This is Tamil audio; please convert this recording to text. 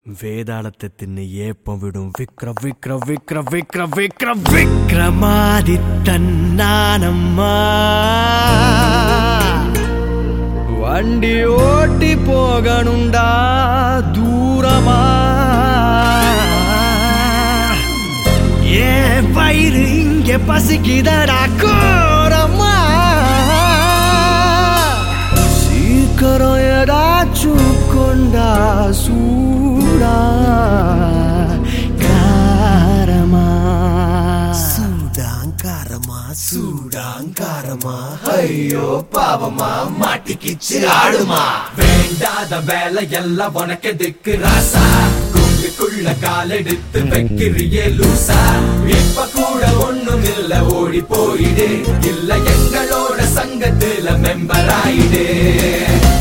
வேதாளத்தை தின்னு ஏப்பம் விடும் விக்ர விக்ர விக்ர விக்ர விக்ர விக்ரமாதித்தன் நானம்மா வண்டி ஓட்டி போகணுண்டா தூரமா ஏன் வயிறு இங்க பசிக்குதடா கோரமா சீக்கிரம் ஏதாச்சும் கொண்டா சூடா காரமா சூடாங்காரமா சூடாங்காரமா ஐயோ பாவமா மாட்டிக்கிச்சு ஆடுமா வேண்டாத வேலை எல்லாம் உனக்கு திக்கு ராசா குண்டுக்குள்ள காலெடுத்து வைக்கிறியே லூசா இப்ப கூட ஒண்ணும் இல்ல ஓடி போயிடு இல்ல எங்களோட சங்கத்துல மெம்பர் ஆயிடு